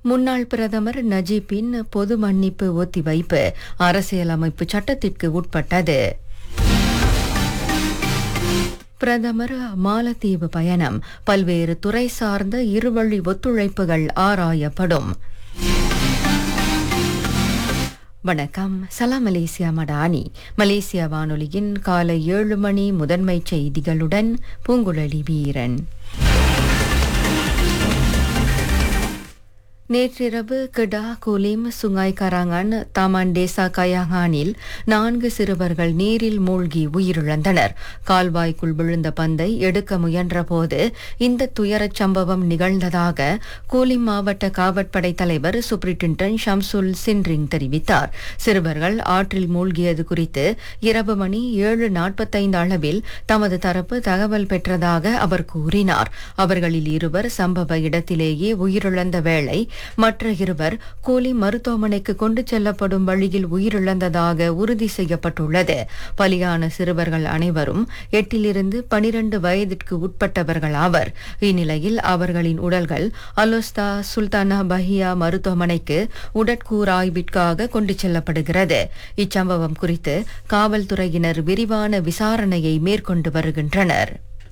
முன்னாள் பிரதமர் நஜீப்பின் பொது மன்னிப்பு ஒத்திவைப்பு அரசியலமைப்பு சட்டத்திற்கு உட்பட்டது பிரதமர் மாலத்தீவு பயணம் பல்வேறு துறை சார்ந்த இருவழி ஒத்துழைப்புகள் ஆராயப்படும் வணக்கம் சலாம் மலேசியா மடானி மலேசியா வானொலியின் காலை ஏழு மணி முதன்மை செய்திகளுடன் பூங்குழலி வீரன் நேற்றிரவு Kedah Kulim Sungai Karangan Taman Desa கயாங்கானில் நான்கு சிறுவர்கள் நீரில் மூழ்கி உயிரிழந்தனர் கால்வாய்க்குள் விழுந்த பந்தை எடுக்க முயன்றபோது இந்த துயரச் சம்பவம் நிகழ்ந்ததாக கூலிம் மாவட்ட காவற்படை தலைவர் சுப்ரிண்டன்டன் ஷம்சுல் சின்ரிங் தெரிவித்தார் சிறுவர்கள் ஆற்றில் மூழ்கியது குறித்து இரவு மணி ஏழு நாற்பத்தைந்து அளவில் தமது தரப்பு தகவல் பெற்றதாக அவர் கூறினார் அவர்களில் இருவர் சம்பவ இடத்திலேயே உயிரிழந்த வேளை மற்ற இருவர் கூலி மருத்துவமனைக்கு கொண்டு செல்லப்படும் வழியில் உயிரிழந்ததாக உறுதி செய்யப்பட்டுள்ளது பலியான சிறுவர்கள் அனைவரும் எட்டிலிருந்து பனிரண்டு வயதிற்கு உட்பட்டவர்கள் ஆவர் இந்நிலையில் அவர்களின் உடல்கள் அலோஸ்தா சுல்தானா பஹியா மருத்துவமனைக்கு உடற்கூறாய்விற்காக கொண்டு செல்லப்படுகிறது இச்சம்பவம் குறித்து காவல்துறையினர் விரிவான விசாரணையை மேற்கொண்டு வருகின்றனர்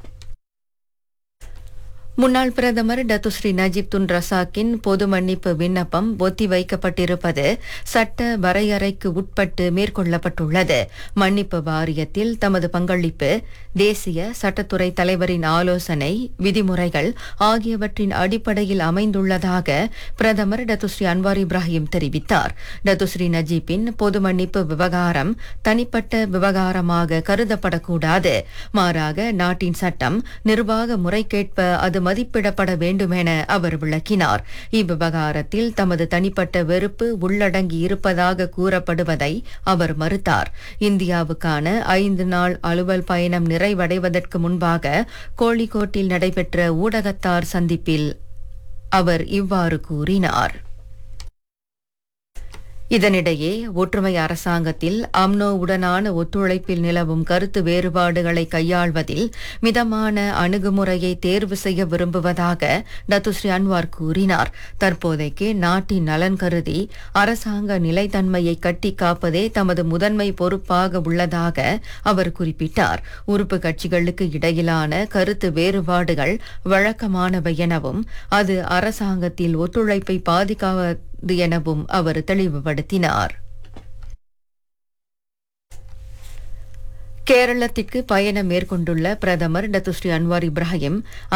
முன்னாள் பிரதமர் டத்துஸ்ரீ நஜீப் துன் ரசாக்கின் பொது மன்னிப்பு விண்ணப்பம் ஒத்திவைக்கப்பட்டிருப்பது சட்ட வரையறைக்கு உட்பட்டு மேற்கொள்ளப்பட்டுள்ளது மன்னிப்பு வாரியத்தில் தமது பங்களிப்பு தேசிய சட்டத்துறை தலைவரின் ஆலோசனை விதிமுறைகள் ஆகியவற்றின் அடிப்படையில் அமைந்துள்ளதாக பிரதமர் டத்துஸ்ரீ அன்வார் இப்ராஹிம் தெரிவித்தார் டத்துஸ்ரீ நஜீப்பின் பொது மன்னிப்பு விவகாரம் தனிப்பட்ட விவகாரமாக கருதப்படக்கூடாது மாறாக நாட்டின் சட்டம் நிர்வாக முறைக்கேற்ப அது மதிப்பிடப்பட வேண்டும் என அவர் விளக்கினார் இவ்விவகாரத்தில் தமது தனிப்பட்ட வெறுப்பு உள்ளடங்கி இருப்பதாக கூறப்படுவதை அவர் மறுத்தார் இந்தியாவுக்கான ஐந்து நாள் அலுவல் பயணம் நிறைவடைவதற்கு முன்பாக கோழிக்கோட்டில் நடைபெற்ற ஊடகத்தார் சந்திப்பில் அவர் இவ்வாறு கூறினார் இதனிடையே ஒற்றுமை அரசாங்கத்தில் அம்னோவுடனான ஒத்துழைப்பில் நிலவும் கருத்து வேறுபாடுகளை கையாள்வதில் மிதமான அணுகுமுறையை தேர்வு செய்ய விரும்புவதாக டத்துஸ்ரீ அன்வார் கூறினார் தற்போதைக்கு நாட்டின் நலன் கருதி அரசாங்க நிலைத்தன்மையை கட்டி காப்பதே தமது முதன்மை பொறுப்பாக உள்ளதாக அவர் குறிப்பிட்டார் உறுப்பு கட்சிகளுக்கு இடையிலான கருத்து வேறுபாடுகள் வழக்கமானவை எனவும் அது அரசாங்கத்தில் ஒத்துழைப்பை பாதிக்காத எனவும் அவர் தெளிவுபடுத்தினார் கேரளத்திற்கு பயணம் மேற்கொண்டுள்ள பிரதமர் டத்துஸ்ரீ அன்வார் இப்ராஹிம்